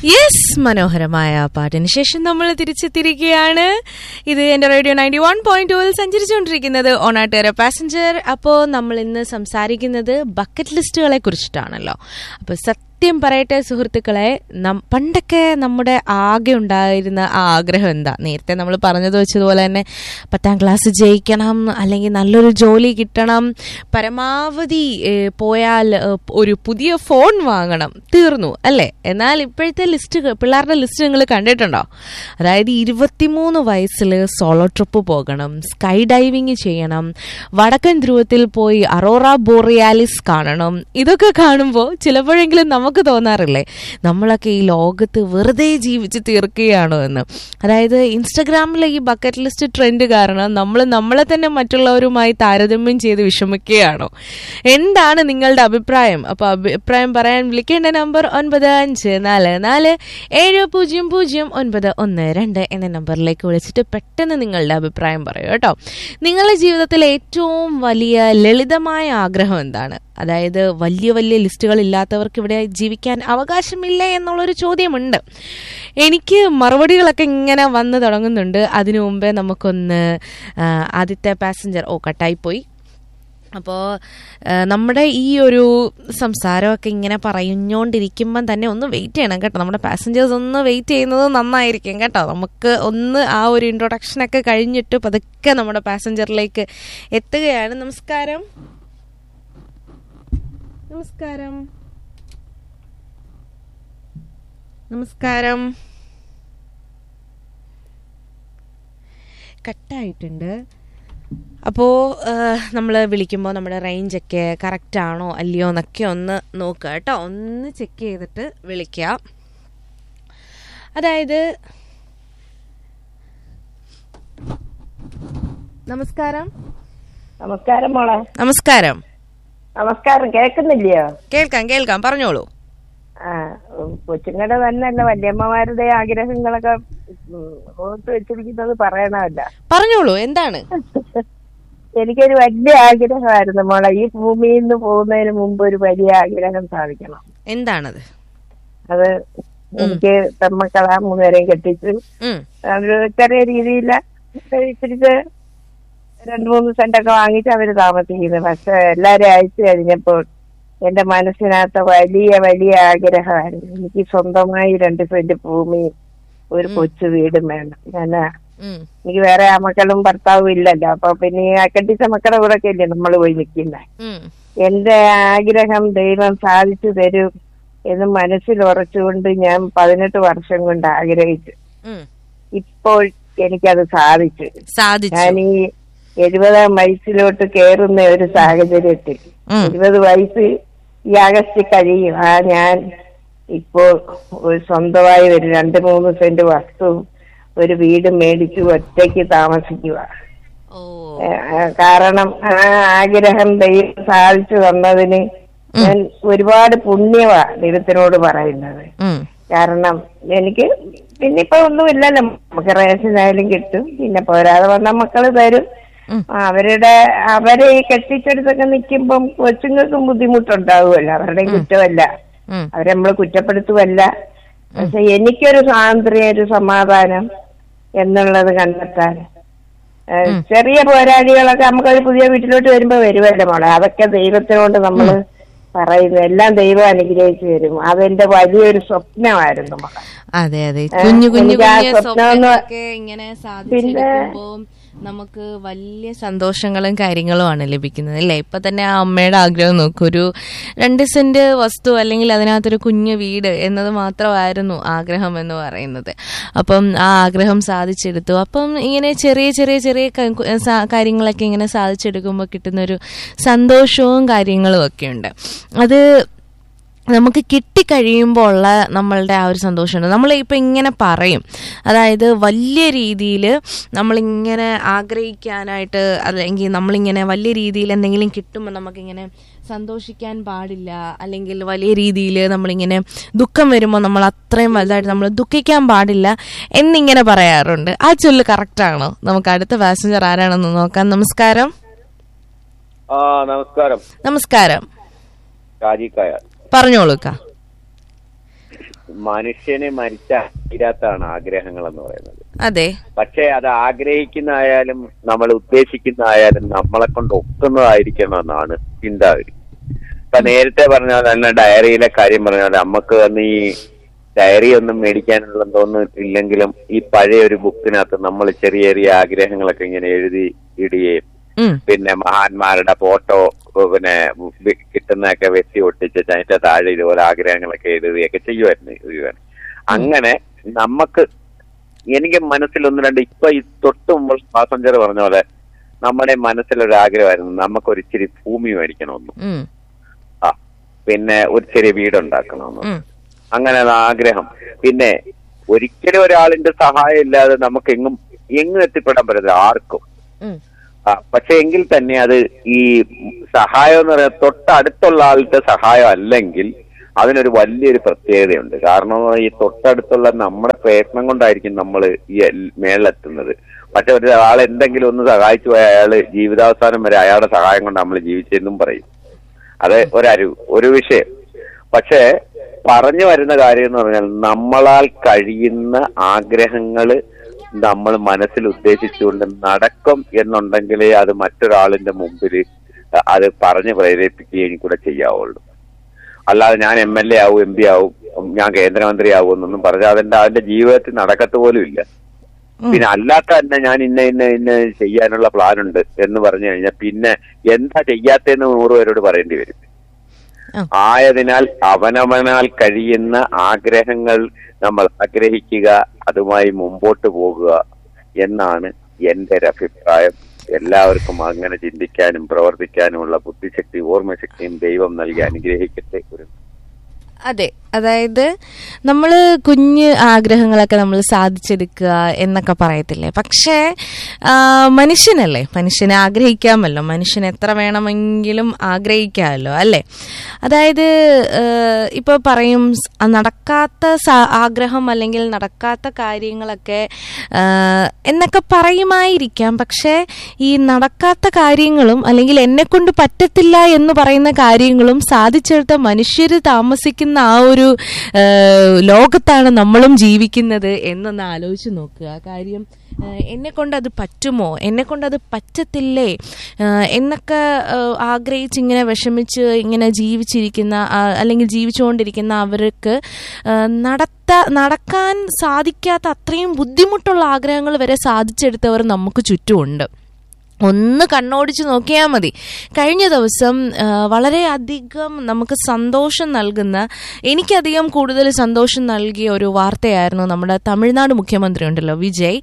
Yes മനോഹരമായ പാട്ടിന് ശേഷം നമ്മൾ തിരിച്ചെത്തിയിരിക്കുകയാണ് ഇത് എന്റെ റേഡിയോ നയൻറ്റി വൺ പോയിന്റ് ടൂവിൽ സഞ്ചരിച്ചുകൊണ്ടിരിക്കുന്നത് ഓണാട്ടുകര പാസഞ്ചർ അപ്പോൾ നമ്മൾ ഇന്ന് സംസാരിക്കുന്നത് ബക്കറ്റ് ലിസ്റ്റുകളെ കുറിച്ചിട്ടാണല്ലോ അപ്പോൾ സത്യം പറയട്ടെ സുഹൃത്തുക്കളെ നം- പണ്ടൊക്കെ നമ്മുടെ ആകെ ഉണ്ടായിരുന്ന ആ ആഗ്രഹം എന്താ നേരത്തെ നമ്മൾ പറഞ്ഞത് വെച്ചതുപോലെ തന്നെ പത്താം ക്ലാസ് ജയിക്കണം അല്ലെങ്കിൽ നല്ലൊരു ജോലി കിട്ടണം പരമാവധി ഏഹ്, പോയാൽ ഏഹ്, ഒരു പുതിയ ഫോൺ വാങ്ങണം തീർന്നു അല്ലേ എന്നാൽ ഇപ്പോഴത്തെ ലിസ്റ്റ് പിള്ളേരുടെ ലിസ്റ്റ് നിങ്ങൾ കണ്ടിട്ടുണ്ടോ അതായത് ഇരുപത്തിമൂന്ന് വയസ്സിൽ സോളോ ട്രിപ്പ് പോകണം സ്കൈ ഡൈവിങ് ചെയ്യണം വടക്കൻ ധ്രുവത്തിൽ പോയി അറോറ ബോറിയാലിസ് കാണണം ഇതൊക്കെ കാണുമ്പോൾ ചിലപ്പോഴെങ്കിലും നമുക്ക് തോന്നാറില്ലേ നമ്മളൊക്കെ ഈ ലോകത്ത് വെറുതെ ജീവിച്ച് തീർക്കുകയാണോ എന്ന് അതായത് ഇൻസ്റ്റഗ്രാമിലെ ഈ ബക്കറ്റ് ലിസ്റ്റ് ട്രെൻഡ് കാരണം നമ്മൾ നമ്മളെ തന്നെ മറ്റുള്ളവരുമായി താരതമ്യം ചെയ്ത് വിഷമിക്കുകയാണോ എന്താണ് നിങ്ങളുടെ അഭിപ്രായം അപ്പോൾ അഭിപ്രായം പറയാൻ വിളിക്കേണ്ട നമ്പർ ഒൻപത് അഞ്ച് നാല് നാല് ഏഴ് പൂജ്യം പൂജ്യം ഒൻപത് ഒന്ന് രണ്ട് എന്ന നമ്പറിലേക്ക് വിളിച്ചിട്ട് പെട്ടെന്ന് നിങ്ങളുടെ അഭിപ്രായം പറയൂ കേട്ടോ നിങ്ങളുടെ ജീവിതത്തിലെ ഏറ്റവും വലിയ ലളിതമായ ആഗ്രഹം എന്താണ് അതായത് വലിയ വലിയ ലിസ്റ്റുകൾ ഇല്ലാത്തവർക്ക് ഇവിടെ ജീവിക്കാൻ അവകാശമില്ല എന്നുള്ളൊരു ചോദ്യമുണ്ട് എനിക്ക് മറുപടികളൊക്കെ ഇങ്ങനെ വന്നു തുടങ്ങുന്നുണ്ട് അതിനു മുമ്പേ നമുക്കൊന്ന് ആ, ആദ്യത്തെ പാസഞ്ചർ ഓ കട്ടായിപ്പോയി അപ്പോൾ നമ്മുടെ ഈ ഒരു സംസാരമൊക്കെ ഇങ്ങനെ പറഞ്ഞുകൊണ്ടിരിക്കുമ്പം തന്നെ ഒന്ന് വെയിറ്റ് ചെയ്യണം കേട്ടോ നമ്മുടെ പാസഞ്ചേഴ്സ് ഒന്ന് വെയിറ്റ് ചെയ്യുന്നത് നന്നായിരിക്കും കേട്ടോ നമുക്ക് ഒന്ന് ആ ഒരു ഇൻട്രൊഡക്ഷനൊക്കെ കഴിഞ്ഞിട്ട് പതുക്കെ നമ്മുടെ പാസഞ്ചറിലേക്ക് എത്തുകയാണ് നമസ്കാരം നമസ്കാരം നമസ്കാരം കട്ടായിട്ടുണ്ട് അപ്പോൾ നമ്മൾ വിളിക്കുമ്പോൾ നമ്മുടെ റേഞ്ചൊക്കെ കറക്റ്റ് ആണോ അല്ലയോ എന്നൊക്കെ ഒന്ന് നോക്കുക കേട്ടോ ഒന്ന് ചെക്ക് ചെയ്തിട്ട് വിളിക്കുക അതായത് നമസ്കാരം നമസ്കാരം മോളെ നമസ്കാരം നമസ്കാരം കേൾക്കുന്നില്ലയോ കേൾക്കാം കേൾക്കാം പറഞ്ഞോളൂ ആ കൊച്ചുങ്ങളുടെ തന്നെയല്ല വല്യമ്മമാരുടെ ആഗ്രഹങ്ങളൊക്കെ ഉം, ഓർത്ത് വെച്ചിരിക്കുന്നത് പറയണമല്ല പറഞ്ഞോളൂ എന്താണ് എനിക്കൊരു വലിയ ആഗ്രഹമായിരുന്നു മോളെ ഈ ഭൂമിയിൽ നിന്ന് പോകുന്നതിന് മുമ്പ് ഒരു വലിയ ആഗ്രഹം സാധിക്കണം എന്താണത് അത് എനിക്ക് പെമ്മക്കളാ മൂന്നുപേരെയും കെട്ടിച്ചു ഉം, ഒരു ചെറിയ രീതിയിൽ ഇച്ചിരിച്ച് രണ്ടു മൂന്ന് സെന്റൊക്കെ വാങ്ങിച്ച് അവര് താമസിക്കുന്നത് പക്ഷെ എല്ലാരും അയച്ചു കഴിഞ്ഞപ്പോൾ എന്റെ മനസ്സിനകത്ത് വലിയ വലിയ ആഗ്രഹമായിരുന്നു എനിക്ക് സ്വന്തമായി രണ്ട് സെന്റ് ഭൂമിയും ഒരു കൊച്ചു വീടും വേണം ഞാൻ ഉം, എനിക്ക് വേറെ ആ മക്കളും ഭർത്താവും ഇല്ലല്ലോ അപ്പൊ പിന്നെ ഈ കെട്ടിച്ച മക്കളുടെ കൂടെ ഒക്കെ അല്ലേ നമ്മൾ പോയി നിൽക്കുന്നത് ഉം, എന്റെ ആഗ്രഹം ദൈവം സാധിച്ചു തരും എന്ന് മനസ്സിൽ ഉറച്ചുകൊണ്ട് ഞാൻ പതിനെട്ട് വർഷം കൊണ്ട് ആഗ്രഹിച്ചു ഉം. ഇപ്പോൾ എനിക്കത് സാധിച്ചു സാധിച്ചു ഞാൻ ഈ എഴുപതാം വയസ്സിലോട്ട് കയറുന്ന ഒരു സാഹചര്യത്തിൽ ഉം. എഴുപത് വയസ്സ് ഈ ആഗസ്റ്റ് കഴിയും ആ ഞാൻ ഇപ്പോൾ ഒരു സ്വന്തമായി ഒരു രണ്ട് മൂന്ന് സെന്റ് വസ്തുവും ഒരു വീട് മേടിച്ചു ഒറ്റയ്ക്ക് താമസിക്കുക ഓ ഏഹ് കാരണം ആ ആഗ്രഹം ദൈവം സാധിച്ചു തന്നതിന് ഞാൻ ഒരുപാട് പുണ്യമാ ദൈവത്തിനോട് പറയുന്നത് ഉം, കാരണം എനിക്ക് പിന്നെ ഇപ്പൊ ഒന്നുമില്ലല്ലോ നമുക്ക് റേഷനായാലും കിട്ടും പിന്നെ പോരാതെ വന്ന മക്കള് തരും ഉം. ആ, അവരുടെ അവരെ ഈ കെട്ടിച്ചെടുത്തൊക്കെ നിൽക്കുമ്പം കൊച്ചുങ്ങൾക്കും ബുദ്ധിമുട്ടുണ്ടാവുമല്ലോ അവരുടെയും കുറ്റമല്ല ഉം. അവരെ നമ്മൾ കുറ്റപ്പെടുത്തുമല്ല പക്ഷെ എനിക്കൊരു സ്വാതന്ത്ര്യം ഒരു സമാധാനം എന്നുള്ളത് കണ്ടെത്താൻ ഏ, ചെറിയ പോരാളികളൊക്കെ നമുക്കൊരു പുതിയ വീട്ടിലോട്ട് വരുമ്പോ വരുമല്ലോ മോളെ അതൊക്കെ ദൈവത്തിനോട് നമ്മള് പറയുന്നു എല്ലാം ദൈവം അനുഗ്രഹിച്ചു തരും അതെന്റെ വലിയൊരു സ്വപ്നമായിരുന്നു മോളെ അതെ അതെ കുഞ്ഞു കുഞ്ഞു എനിക്ക് ആ കുഞ്ഞു സ്വപ്നം ഒന്ന് സ്വപ്നങ്ങളൊക്കെ ഇങ്ങനെ സാധിച്ചെടുക്കുമ്പോ നമുക്ക് വലിയ സന്തോഷങ്ങളും കാര്യങ്ങളുമാണ് ലഭിക്കുന്നത് അല്ലേ ഇപ്പൊ തന്നെ ആ അമ്മയുടെ ആഗ്രഹം നോക്കൂ ഒരു രണ്ട് സെന്റ് വസ്തു അല്ലെങ്കിൽ അതിനകത്തൊരു കുഞ്ഞു വീട് എന്നത് മാത്രമായിരുന്നു ആഗ്രഹം എന്ന് പറയുന്നത് അപ്പം ആ ആഗ്രഹം സാധിച്ചെടുത്തു അപ്പം ഇങ്ങനെ ചെറിയ ചെറിയ ചെറിയ ക- കു- സാ- കാര്യങ്ങളൊക്കെ ഇങ്ങനെ സാധിച്ചെടുക്കുമ്പോൾ കിട്ടുന്നൊരു സന്തോഷവും കാര്യങ്ങളും ഒക്കെ ഉണ്ട് അത് നമുക്ക് കിട്ടിക്കഴിയുമ്പോൾ ഉള്ള നമ്മളുടെ ആ ഒരു സന്തോഷമുണ്ട് നമ്മൾ ഇപ്പം ഇങ്ങനെ പറയും അതായത് വലിയ രീതിയിൽ നമ്മളിങ്ങനെ ആഗ്രഹിക്കാനായിട്ട് അല്ലെങ്കിൽ നമ്മളിങ്ങനെ വലിയ രീതിയിൽ എന്തെങ്കിലും കിട്ടുമ്പോൾ നമുക്കിങ്ങനെ സന്തോഷിക്കാൻ പാടില്ല അല്ലെങ്കിൽ വലിയ രീതിയിൽ നമ്മളിങ്ങനെ ദുഃഖം വരുമ്പോൾ നമ്മൾ അത്രയും വലുതായിട്ട് നമ്മൾ ദുഃഖിക്കാൻ പാടില്ല എന്നിങ്ങനെ പറയാറുണ്ട് ആ ചൊല്ല് കറക്റ്റാണോ നമുക്ക് അടുത്ത പാസഞ്ചർ ആരാണെന്ന് നോക്കാം നമസ്കാരം ആ നമസ്കാരം നമസ്കാരം ഷാജിക്കായ പറഞ്ഞോളൂ ക്കാ മനുഷ്യനെ മരിച്ച തീരാത്താണ് ആഗ്രഹങ്ങൾ എന്ന് പറയുന്നത് അതെ പക്ഷെ അത് ആഗ്രഹിക്കുന്നതായാലും നമ്മൾ ഉദ്ദേശിക്കുന്നതായാലും നമ്മളെ കൊണ്ട് ഒക്കുന്നതായിരിക്കണം എന്നാണ് ചിന്താഗതി ഇപ്പൊ നേരത്തെ പറഞ്ഞ പോലെ തന്നെ ഡയറിയിലെ കാര്യം പറഞ്ഞ പോലെ നമുക്ക് അന്ന് ഈ ഡയറി ഒന്നും മേടിക്കാനുള്ളതൊന്നും ഇല്ലെങ്കിലും ഈ പഴയ ഒരു ബുക്കിനകത്ത് നമ്മൾ ചെറിയ ചെറിയ ആഗ്രഹങ്ങളൊക്കെ ഇങ്ങനെ എഴുതി ഇടുകയും ഉം. പിന്നെ മഹാന്മാരുടെ ഫോട്ടോ പിന്നെ വി- കിട്ടുന്നതൊക്കെ വെട്ടി ഒട്ടിച്ച് അതിന്റെ താഴെ ഇതുപോലെ ആഗ്രഹങ്ങളൊക്കെ എഴുതുകയൊക്കെ ചെയ്യുമായിരുന്നു ചെയ്യുവായിരുന്നു അങ്ങനെ നമുക്ക് എനിക്ക് മനസ്സിൽ ഒന്ന് രണ്ട് ഇപ്പൊ ഈ തൊട്ട് മുമ്പ് പാസഞ്ചർ പറഞ്ഞ പോലെ നമ്മുടെ മനസ്സിലൊരു ആഗ്രഹമായിരുന്നു നമുക്കൊരു ഇച്ചിരി ഭൂമി മേടിക്കണമെന്നും ഉം. ആ പിന്നെ ഒരു ചെറിയ വീടുണ്ടാക്കണമെന്നും ഉം. അങ്ങനെ ഒരു ആഗ്രഹം പിന്നെ ഒരിക്കലും ഒരാളിന്റെ സഹായം ഇല്ലാതെ നമുക്ക് എങ്ങും എങ്ങും എത്തിപ്പെടാൻ പറ്റില്ല ആർക്കും ഉം. ആ, പക്ഷെ എങ്കിൽ തന്നെ അത് ഈ സഹായം എന്ന് പറയുന്നത് തൊട്ടടുത്തുള്ള ആളുടെ സഹായം അല്ലെങ്കിൽ അതിനൊരു വലിയൊരു പ്രത്യേകതയുണ്ട് കാരണം ഈ തൊട്ടടുത്തുള്ള നമ്മുടെ പ്രയത്നം കൊണ്ടായിരിക്കും നമ്മൾ ഈ എൽ- മേളിലെത്തുന്നത് പക്ഷെ ഒരു ആൾ എന്തെങ്കിലും ഒന്ന് സഹായിച്ചു പോയ അയാള് ജീവിതാവസാനം വരെ അയാളുടെ സഹായം കൊണ്ട് നമ്മൾ ജീവിച്ചെന്നും പറയും അത് ഒരരു ഒരു വിഷയം പക്ഷേ പറഞ്ഞു വരുന്ന കാര്യം എന്ന് പറഞ്ഞാൽ നമ്മളാൽ കഴിയുന്ന ആഗ്രഹങ്ങള് നമ്മൾ മനസ്സിൽ ഉദ്ദേശിച്ചുകൊണ്ട് നടക്കും എന്നുണ്ടെങ്കിലേ അത് മറ്റൊരാളിന്റെ മുമ്പിൽ അത് പറഞ്ഞ് പ്രേരിപ്പിക്കുകയും കൂടെ ചെയ്യാവുള്ളൂ അല്ലാതെ ഞാൻ എം എൽ എ ആവും എം പി ആവും ഞാൻ കേന്ദ്രമന്ത്രി ആവും എന്നൊന്നും പറഞ്ഞാൽ അതിന്റെ അതിന്റെ ജീവിതത്തിൽ നടക്കത്ത് പോലും ഇല്ല പിന്നെ അല്ലാത്ത തന്നെ ഞാൻ ഇന്ന ഇന്ന ഇന്ന ചെയ്യാനുള്ള പ്ലാൻ ഉണ്ട് എന്ന് പറഞ്ഞു കഴിഞ്ഞാൽ പിന്നെ എന്താ ചെയ്യാത്തതെന്ന് നൂറ് പേരോട് പറയേണ്ടി വരും ആ. ആയതിനാൽ അവനവനാൽ കഴിയുന്ന ആഗ്രഹങ്ങൾ നമ്മൾ ആഗ്രഹിക്കുക അതുമായി മുമ്പോട്ട് പോകുക എന്നാണ് എന്റെ ഒരു അഭിപ്രായം എല്ലാവർക്കും അങ്ങനെ ചിന്തിക്കാനും പ്രവർത്തിക്കാനുമുള്ള ബുദ്ധിശക്തി ഓർമ്മശക്തിയും ദൈവം നൽകി അനുഗ്രഹിക്കട്ടെ ഒരു അതെ അതായത് നമ്മൾ കുഞ്ഞ് ആഗ്രഹങ്ങളൊക്കെ നമ്മൾ സാധിച്ചെടുക്കുക എന്നൊക്കെ പറയത്തില്ലേ പക്ഷേ ആ, മനുഷ്യനല്ലേ മനുഷ്യനെ ആഗ്രഹിക്കാമല്ലോ മനുഷ്യൻ എത്ര വേണമെങ്കിലും ആഗ്രഹിക്കാമല്ലോ അല്ലേ അതായത് ഇപ്പോൾ പറയും സ്- നടക്കാത്ത സ- ആഗ്രഹം അല്ലെങ്കിൽ നടക്കാത്ത കാര്യങ്ങളൊക്കെ ആ, എന്നൊക്കെ പറയുമായിരിക്കാം പക്ഷേ ഈ നടക്കാത്ത കാര്യങ്ങളും അല്ലെങ്കിൽ എന്നെ കൊണ്ട് പറ്റത്തില്ല എന്ന് പറയുന്ന കാര്യങ്ങളും സാധിച്ചെടുത്ത മനുഷ്യർ താമസിക്കുന്ന ആ ഒരു ആ, ലോകത്താണ് നമ്മളും ജീവിക്കുന്നത് എന്നൊന്ന് ആലോചിച്ച് നോക്കുക കാര്യം എന്നെ കൊണ്ട് അത് പറ്റുമോ എന്നെ കൊണ്ട് അത് പറ്റത്തില്ലേ ആ, എന്നൊക്കെ ആ, ആഗ്രഹിച്ച് ഇങ്ങനെ വിഷമിച്ച് ഇങ്ങനെ ജീവിച്ചിരിക്കുന്ന ആ, അല്ലെങ്കിൽ ജീവിച്ചുകൊണ്ടിരിക്കുന്ന അവർക്ക് ആ, നടത്ത നടക്കാൻ സാധിക്കാത്ത അത്രയും ബുദ്ധിമുട്ടുള്ള ആഗ്രഹങ്ങൾ വരെ സാധിച്ചെടുത്തവർ നമുക്ക് ചുറ്റുമുണ്ട് ഒന്ന് കണ്ണോടിച്ച് നോക്കിയാൽ മതി കഴിഞ്ഞ ദിവസം ആ, വളരെയധികം നമുക്ക് സന്തോഷം നൽകുന്ന എനിക്കധികം കൂടുതൽ സന്തോഷം നൽകിയ ഒരു വാർത്തയായിരുന്നു നമ്മുടെ തമിഴ്നാട് മുഖ്യമന്ത്രി ഉണ്ടല്ലോ വിജയ്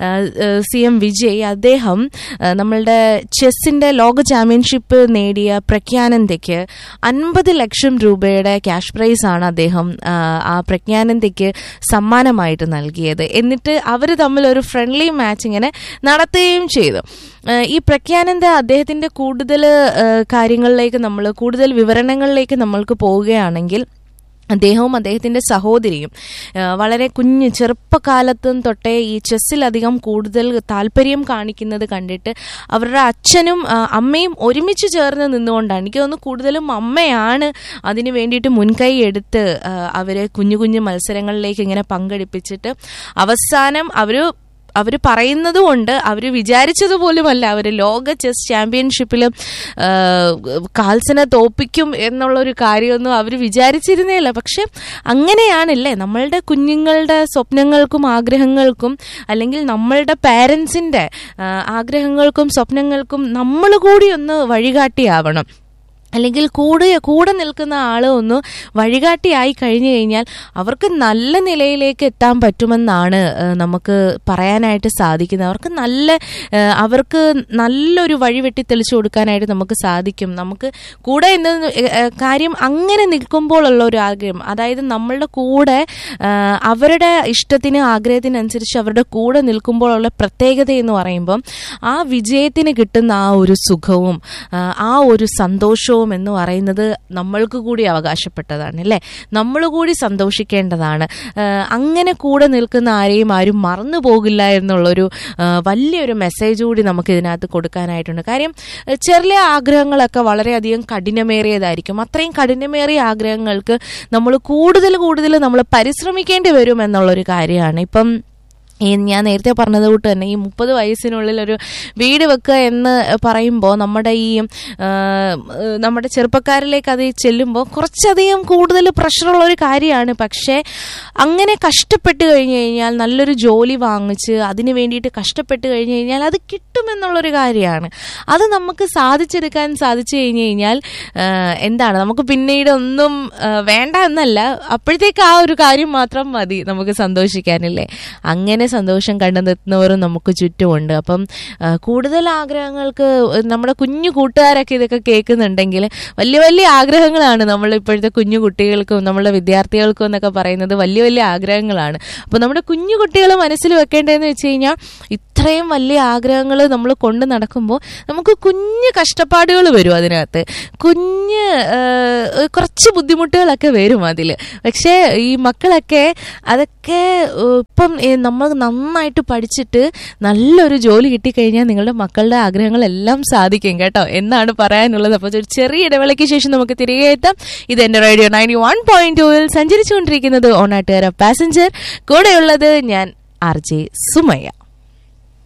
സി എം വിജയ് അദ്ദേഹം ആ, നമ്മളുടെ ചെസ്സിന്റെ ലോക ചാമ്പ്യൻഷിപ്പ് നേടിയ പ്രജ്ഞാനന്ദയ്ക്ക് അൻപത് ലക്ഷം രൂപയുടെ ക്യാഷ് പ്രൈസ് ആണ് അദ്ദേഹം ആ, ആ പ്രജ്ഞാനന്ദയ്ക്ക് സമ്മാനമായിട്ട് നൽകിയത് എന്നിട്ട് അവർ തമ്മിൽ ഒരു ഫ്രണ്ട്ലി മാച്ച് ഇങ്ങനെ നടത്തുകയും ചെയ്തു ഏഹ് ഈ പ്രജ്ഞാനന്ദ അദ്ദേഹത്തിന്റെ കൂടുതൽ കാര്യങ്ങളിലേക്ക് നമ്മൾ കൂടുതൽ വിവരണങ്ങളിലേക്ക് നമ്മൾക്ക് പോവുകയാണെങ്കിൽ അദ്ദേഹവും അദ്ദേഹത്തിന്റെ സഹോദരിയും ആ, വളരെ കുഞ്ഞ് ചെറുപ്പകാലത്തും തൊട്ടേ ഈ ചെസ്സിലധികം കൂടുതൽ താല്പര്യം കാണിക്കുന്നത് കണ്ടിട്ട് അവരുടെ അച്ഛനും ആ, അമ്മയും ഒരുമിച്ച് ചേർന്ന് നിന്നുകൊണ്ടാണ് എനിക്ക് തോന്നുന്നു കൂടുതലും അമ്മയാണ് അതിന് വേണ്ടിയിട്ട് മുൻകൈ എടുത്ത് ആ, അവരെ കുഞ്ഞു കുഞ്ഞു മത്സരങ്ങളിലേക്ക് ഇങ്ങനെ പങ്കെടുപ്പിച്ചിട്ട് അവസാനം അവർ അവർ പറയുന്നത് കൊണ്ട് അവർ വിചാരിച്ചത് പോലുമല്ല അവർ ലോക ചെസ് ചാമ്പ്യൻഷിപ്പിൽ കാൽസിനെ തോപ്പിക്കും എന്നുള്ളൊരു കാര്യമൊന്നും അവർ വിചാരിച്ചിരുന്നേയില്ല പക്ഷെ അങ്ങനെയാണല്ലേ നമ്മളുടെ കുഞ്ഞുങ്ങളുടെ സ്വപ്നങ്ങൾക്കും ആഗ്രഹങ്ങൾക്കും അല്ലെങ്കിൽ നമ്മളുടെ പാരൻസിൻ്റെ ആഗ്രഹങ്ങൾക്കും സ്വപ്നങ്ങൾക്കും നമ്മൾ കൂടി ഒന്ന് വഴികാട്ടിയാവണം അല്ലെങ്കിൽ കൂടെ കൂടെ നിൽക്കുന്ന ആൾ ഒന്ന് വഴികാട്ടിയായി കഴിഞ്ഞു കഴിഞ്ഞാൽ അവർക്ക് നല്ല നിലയിലേക്ക് എത്താൻ പറ്റുമെന്നാണ് ആ, നമുക്ക് പറയാനായിട്ട് സാധിക്കുന്നത് അവർക്ക് നല്ല ആ, അവർക്ക് നല്ലൊരു വഴി വെട്ടി തെളിച്ചു കൊടുക്കാനായിട്ട് നമുക്ക് സാധിക്കും നമുക്ക് കൂടെ എന്ന് ആ, കാര്യം അങ്ങനെ നിൽക്കുമ്പോഴുള്ള ഒരു ആഗ്രഹം അതായത് നമ്മളുടെ കൂടെ ആ, അവരുടെ ഇഷ്ടത്തിന് ആഗ്രഹത്തിനനുസരിച്ച് അവരുടെ കൂടെ നിൽക്കുമ്പോഴുള്ള പ്രത്യേകത എന്ന് പറയുമ്പം ആ വിജയത്തിന് കിട്ടുന്ന ആ ഒരു സുഖവും ആ, ആ ഒരു സന്തോഷവും സന്തോഷവും എന്ന് പറയുന്നത് നമ്മൾക്ക് കൂടി അവകാശപ്പെട്ടതാണ് അല്ലേ നമ്മൾ കൂടി സന്തോഷിക്കേണ്ടതാണ് ആ, അങ്ങനെ കൂടെ നിൽക്കുന്ന ആരെയും ആരും മറന്നു പോകില്ല എന്നുള്ളൊരു ആ, വലിയൊരു മെസ്സേജ് കൂടി നമുക്ക് ഇതിനകത്ത് കൊടുക്കാനായിട്ടുണ്ട് കാര്യം ആ, ചെറിയ ആഗ്രഹങ്ങളൊക്കെ വളരെയധികം കഠിനമേറിയതായിരിക്കും അത്രയും കഠിനമേറിയ ആഗ്രഹങ്ങൾക്ക് നമ്മൾ കൂടുതൽ കൂടുതൽ നമ്മൾ പരിശ്രമിക്കേണ്ടി വരും എന്നുള്ളൊരു കാര്യമാണ് ഇപ്പം ഈ ഞാൻ നേരത്തെ പറഞ്ഞത് കൂട്ട് തന്നെ ഈ മുപ്പത് വയസ്സിനുള്ളിൽ ഒരു വീട് വെക്കുക എന്ന് പറയുമ്പോൾ നമ്മുടെ ഈ ആ, നമ്മുടെ ചെറുപ്പക്കാരിലേക്ക് അത് ചെല്ലുമ്പോൾ കുറച്ചധികം കൂടുതൽ പ്രഷറുള്ള ഒരു കാര്യമാണ് പക്ഷേ അങ്ങനെ കഷ്ടപ്പെട്ട് കഴിഞ്ഞ് കഴിഞ്ഞാൽ നല്ലൊരു ജോലി വാങ്ങിച്ച് അതിന് വേണ്ടിയിട്ട് കഷ്ടപ്പെട്ട് കഴിഞ്ഞ് കഴിഞ്ഞാൽ അത് കിട്ടുമെന്നുള്ളൊരു കാര്യമാണ് അത് നമുക്ക് സാധിച്ചെടുക്കാൻ സാധിച്ചു കഴിഞ്ഞ് കഴിഞ്ഞാൽ ആ, എന്താണ് നമുക്ക് പിന്നീട് ഒന്നും ആ, വേണ്ട എന്നല്ല അപ്പോഴത്തേക്ക് ആ ഒരു കാര്യം മാത്രം മതി നമുക്ക് സന്തോഷിക്കാനില്ലേ അങ്ങനെ സന്തോഷം കണ്ടെത്തുന്നവരും നമുക്ക് ചുറ്റുമുണ്ട് അപ്പം ആ, കൂടുതൽ ആഗ്രഹങ്ങൾക്ക് നമ്മുടെ കുഞ്ഞു കൂട്ടുകാരൊക്കെ ഇതൊക്കെ കേൾക്കുന്നുണ്ടെങ്കിൽ വലിയ വലിയ ആഗ്രഹങ്ങളാണ് നമ്മൾ ഇപ്പോഴത്തെ കുഞ്ഞു കുട്ടികൾക്കും നമ്മളുടെ വിദ്യാർത്ഥികൾക്കും എന്നൊക്കെ പറയുന്നത് വലിയ വലിയ ആഗ്രഹങ്ങളാണ് അപ്പോൾ നമ്മുടെ കുഞ്ഞു കുട്ടികൾ മനസ്സിൽ വെക്കേണ്ടതെന്ന് വെച്ച് കഴിഞ്ഞാൽ ഇത്രയും വലിയ ആഗ്രഹങ്ങൾ നമ്മൾ കൊണ്ട് നടക്കുമ്പോൾ നമുക്ക് കുഞ്ഞ് കഷ്ടപ്പാടുകൾ വരും അതിനകത്ത് കുഞ്ഞ് ആ, കുറച്ച് ബുദ്ധിമുട്ടുകളൊക്കെ വരും അതിൽ പക്ഷേ ഈ മക്കളൊക്കെ അതൊക്കെ ഏഹ്, ഇപ്പം ഏഹ്, നമ്മൾ നന്നായിട്ട് പഠിച്ചിട്ട് നല്ലൊരു ജോലി കിട്ടിക്കഴിഞ്ഞാൽ നിങ്ങളുടെ മക്കളുടെ ആഗ്രഹങ്ങളെല്ലാം സാധിക്കും കേട്ടോ എന്നാണ് പറയാനുള്ളത് അപ്പോൾ ഒരു ചെറിയ ഇടവേളയ്ക്ക് ശേഷം നമുക്ക് തിരികെ എത്താം ഇത് എൻ്റെ റേഡിയോ നയൻറ്റി വൺ പോയിന്റ് ടൂവിൽ സഞ്ചരിച്ചുകൊണ്ടിരിക്കുന്നത് ഓണാട്ടുകാര പാസഞ്ചർ കൂടെയുള്ളത് ഞാൻ ആർ ജെ സുമയ്യ